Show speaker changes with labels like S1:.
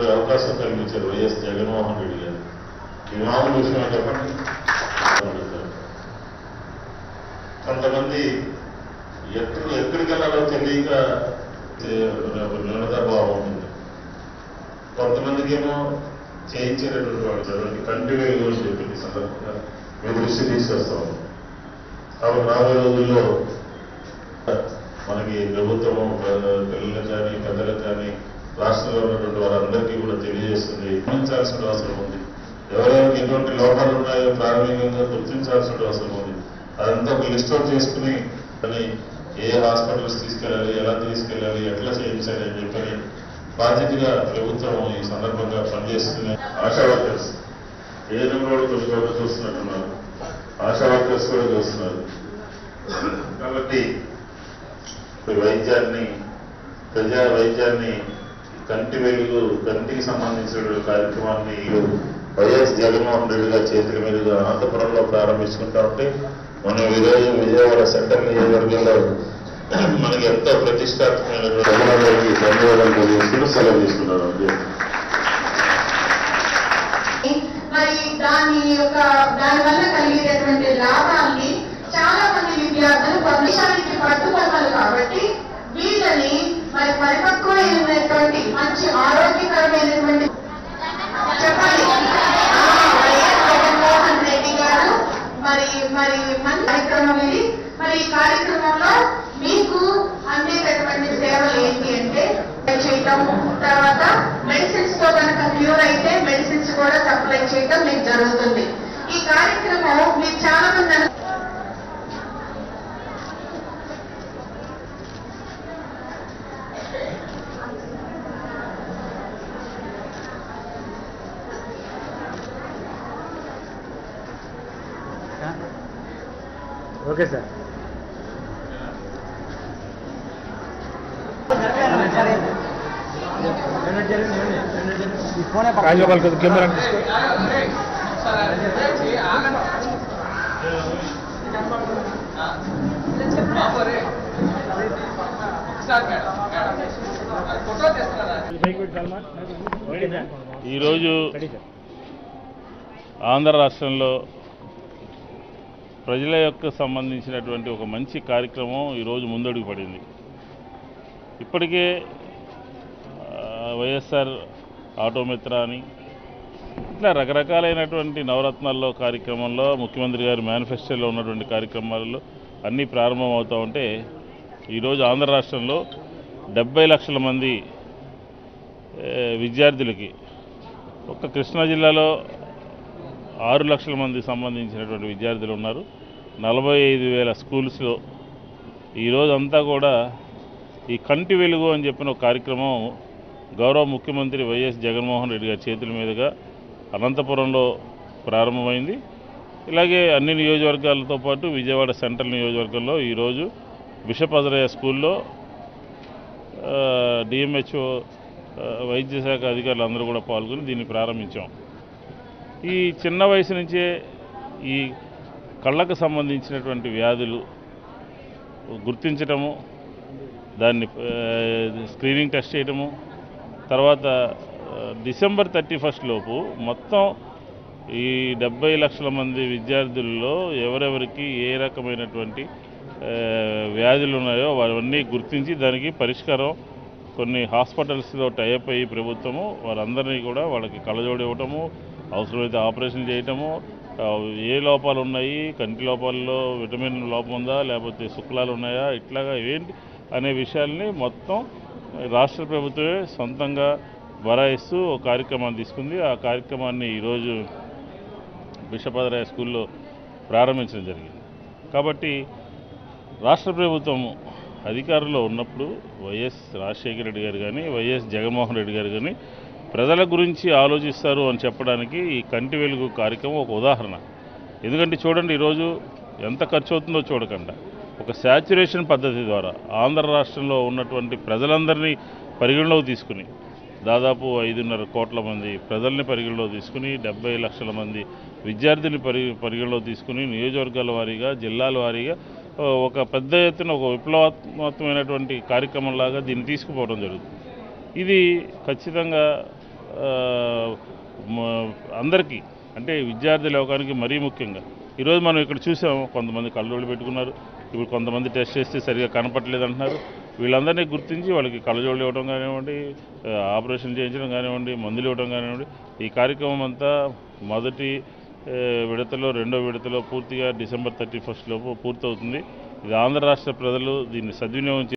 S1: అవకాశం కల్పించారు వైఎస్ జగన్మోహన్ రెడ్డి గారు ఇది మామూలు విషయం చెప్పండి అడుగుతారు. కొంతమంది ఎక్కడ ఎక్కడికి వెళ్ళాలో తెలియక నిలదభావం ఉంటుంది కొంతమందికి ఏమో చేయించేటటువంటి వాళ్ళు చదవండి కంటి వెలుగు అని చెప్పి ఈ సందర్భంగా మీ దృష్టి తీసుకొస్తాం కాబట్టి రాబోయే రోజుల్లో మనకి ప్రభుత్వము పిల్లలకు కానీ పెద్దలకు కానీ రాష్ట్రంలో ఉన్నటువంటి వారందరికీ కూడా తెలియజేస్తుంది గమనించాల్సిన అవసరం ఉంది ఎవరెవరికి ఎటువంటి లోపాలు ఉన్నాయో ప్రాథమికంగా గుర్తించాల్సిన అవసరం ఉంది అదంతా ఒక లిస్ట్ అవుట్ చేసుకుని అని ఏ హాస్పిటల్స్ తీసుకెళ్ళాలి ఎలా తీసుకెళ్ళాలి ఎట్లా చేయించాలి అని చెప్పని బాధ్యతగా ప్రభుత్వం ఈ సందర్భంగా పనిచేస్తుంది ఆశా వర్కర్స్ ఏదైనా కూడా కొన్ని చోట్ల చూస్తున్నట్టున్నారు ఆశా వర్కర్స్ కూడా చూస్తున్నారు కాబట్టి ఈ వైద్యాన్ని ప్రజా వైద్యాన్ని కంటి వెలుగు కంటికి సంబంధించిన కార్యక్రమాన్ని ఈ వైఎస్ జగన్మోహన్ రెడ్డి గారి చేతుల మీదుగా అనంతపురంలో ప్రారంభించుకుంటా ఉంటే మనం ఈరోజు విజయవాడ సెంట్రల్ నియోజకవర్గంలో మనకి ఎంతో ప్రతిష్టాత్మకమైనటువంటి జగన్మోహన్ ధన్యవాదాలు తెలియజేస్తూ సెలవు తీసుకున్నాను అండి
S2: మరి దాని యొక్క దాని వల్ల కలిగేటటువంటి లాభాల్ని చాలా మంది విద్యార్థులు భవిష్యానికి పట్టుకోవాలి కాబట్టి వీళ్ళని మరి పరిపక్వమైనటువంటి మంచి ఆరోగ్యకరమైనటువంటి చెప్పాలి ఆ, వైఎస్ జగన్మోహన్ రెడ్డి గారు మరి మరి మంచి కార్యక్రమం ఇది మరి ఈ కార్యక్రమంలో మీకు అందేటటువంటి సేవలు ఏంటి అంటే చేయటం తర్వాత మెడిసిన్స్ తో కనుక క్యూర్ అయితే మెడిసిన్స్ కూడా సప్లై చేయటం మీకు జరుగుతుంది ఈ కార్యక్రమం మీరు చాలా మంది అను-
S3: ఓకే సార్ రాజగోపాల్ కొద్ది కెమెరా తీసుకో
S4: ఈరోజు ఆంధ్ర రాష్ట్రంలో ప్రజల యొక్క సంబంధించినటువంటి ఒక మంచి కార్యక్రమం ఈరోజు ముందడుగు పడింది ఇప్పటికే ఆ, వైఎస్ఆర్ ఆటోమిత్ర అని ఇట్లా రకరకాలైనటువంటి నవరత్నాల్లో కార్యక్రమంలో ముఖ్యమంత్రి గారి మేనిఫెస్టోలో ఉన్నటువంటి కార్యక్రమాలలో అన్నీ ప్రారంభం అవుతూ ఉంటే ఈరోజు ఆంధ్ర రాష్ట్రంలో డెబ్బై లక్షల మంది ఏ, విద్యార్థులకి ఒక్క కృష్ణా జిల్లాలో ఆరు లక్షల మంది సంబంధించినటువంటి విద్యార్థులు ఉన్నారు నలభై ఐదు వేల స్కూల్స్లో ఈరోజు అంతా కూడా ఈ కంటి వెలుగు అని చెప్పిన ఒక కార్యక్రమం గౌరవ ముఖ్యమంత్రి వైఎస్ జగన్మోహన్ రెడ్డి గారి చేతుల మీదుగా అనంతపురంలో ప్రారంభమైంది ఇలాగే అన్ని నియోజకవర్గాలతో పాటు విజయవాడ సెంట్రల్ నియోజకవర్గంలో ఈరోజు బిషప్ అజరయ్య స్కూల్లో డిఎంహెచ్ఓ వైద్య శాఖ అధికారులు అందరూ కూడా పాల్గొని దీన్ని ప్రారంభించాం ఈ చిన్న వయసు నుంచే ఈ కళ్ళకు సంబంధించినటువంటి వ్యాధులు గుర్తించటము దాన్ని ఆ, స్క్రీనింగ్ టెస్ట్ చేయటము తర్వాత ఆ, డిసెంబర్ థర్టీ ఫస్ట్ లోపు మొత్తం ఈ డెబ్బై లక్షల మంది విద్యార్థుల్లో ఎవరెవరికి ఏ రకమైనటువంటి ఆ, వ్యాధులు ఉన్నాయో అవన్నీ గుర్తించి దానికి పరిష్కారం కొన్ని హాస్పిటల్స్లో టైప్ అయ్యి ప్రభుత్వము వారందరినీ కూడా వాళ్ళకి కళ్ళజోడు ఇవ్వటము అవసరమైతే ఆపరేషన్ చేయటము ఆ, ఏ లోపాలు ఉన్నాయి కంటి లోపాల్లో విటమిన్ లోపం ఉందా లేకపోతే శుక్లాలు ఉన్నాయా ఇట్లాగా ఏంటి అనే విషయాల్ని మొత్తం రాష్ట్ర ప్రభుత్వమే సొంతంగా బరాయిస్తూ ఒక కార్యక్రమాన్ని తీసుకుంది ఆ కార్యక్రమాన్ని ఈరోజు బిషపదరాయ స్కూల్లో ప్రారంభించడం జరిగింది కాబట్టి రాష్ట్ర ప్రభుత్వం అధికారంలో ఉన్నప్పుడు వైఎస్ రాజశేఖర రెడ్డి గారు కానీ వైఎస్ జగన్మోహన్ రెడ్డి గారు కానీ ప్రజల గురించి ఆలోచిస్తారు అని చెప్పడానికి ఈ కంటి వెలుగు కార్యక్రమం ఒక ఉదాహరణ ఎందుకంటే చూడండి ఈరోజు ఎంత ఖర్చు అవుతుందో చూడకుండా ఒక శాచ్యురేషన్ పద్ధతి ద్వారా ఆంధ్ర రాష్ట్రంలో ఉన్నటువంటి ప్రజలందరినీ పరిగణలోకి తీసుకుని దాదాపు ఐదున్నర కోట్ల మంది ప్రజల్ని పరిగణలో తీసుకుని డెబ్బై లక్షల మంది విద్యార్థుల్ని పరి పరిగణలో తీసుకుని నియోజకవర్గాల వారీగా జిల్లాల వారీగా ఆ, ఒక పెద్ద ఎత్తున ఒక విప్లవాత్మకమైనటువంటి కార్యక్రమంలాగా దీన్ని తీసుకుపోవడం జరుగుతుంది ఇది ఖచ్చితంగా ఆ, మ- అందరికీ అంటే విద్యార్థి లోకానికి మరీ ముఖ్యంగా ఈరోజు మనం ఇక్కడ చూసాము కొంతమంది కళ్ళజోళ్ళు పెట్టుకున్నారు ఇప్పుడు కొంతమంది టెస్ట్ చేస్తే సరిగా కనపట్లేదు అంటున్నారు వీళ్ళందరినీ గుర్తించి వాళ్ళకి కళ్ళజోళ్ళు ఇవ్వడం కానివ్వండి ఆ, ఆపరేషన్ చేయించడం కానివ్వండి మందులు ఇవ్వడం కానివ్వండి ఈ కార్యక్రమం అంతా మొదటి ఆ, విడతలో రెండో విడతలో పూర్తిగా డిసెంబర్ థర్టీ ఫస్ట్ లోపు పూర్తవుతుంది ఇది ఆంధ్ర రాష్ట్ర ప్రజలు దీన్ని సద్వినియోగం చే-